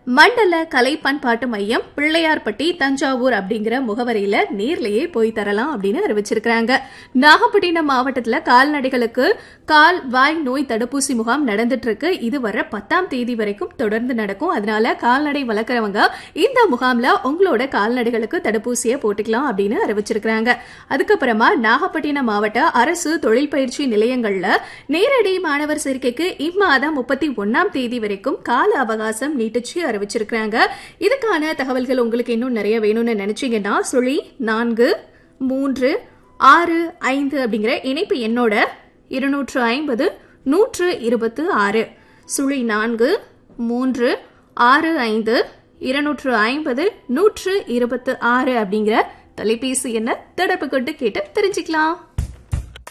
மண்டல கலை பண்பாட்டு மையம் பிள்ளையார்பட்டி தஞ்சாவூர் அப்படிங்கிற முகவரியில நேர்லயே போய் தரலாம் அப்படின்னு அறிவிச்சிருக்காங்க நாகப்பட்டினம் மாவட்டத்துல கால்நடைகளுக்கு கால் வாய் நோய் தடுப்பூசி முகாம் நடந்துட்டு இருக்கு இது வர பத்தாம் தேதி வரைக்கும் தொடர்ந்து நடக்கும் அதனால கால்நடை வளர்க்குறவங்க இந்த முகாம்ல உங்களோட கால்நடைகளுக்கு தடுப்பூசியை போட்டுக்கலாம் அப்படின்னு அறிவிச்சிருக்காங்க அதுக்கப்புறமா நாகப்பட்டினம் மாவட்ட அரசு தொழில் பயிற்சி நிலையங்கள்ல நேரடி மாணவர் சேர்க்கைக்கு இம்மாதம் முப்பத்தி ஒன்னாம் தேதி வரைக்கும் கால அவகாசம் நீட்டிச்சு அறிவிச்சிருக்காங்க இதுக்கான தகவல்கள் உங்களுக்கு இன்னும் நிறைய வேணும்னு நினைச்சீங்கன்னா சுழி நான்கு மூன்று ஆறு ஐந்து அப்படிங்கிற இணைப்பு எண்ணோட இருநூற்று ஐம்பது நூற்று இருபத்து ஆறு சுழி நான்கு மூன்று ஆறு ஐந்து இருநூற்று ஐம்பது நூற்று இருபத்து ஆறு அப்படிங்கிற தொலைபேசி எண்ணை தொடர்பு கொண்டு கேட்டு தெரிஞ்சுக்கலாம்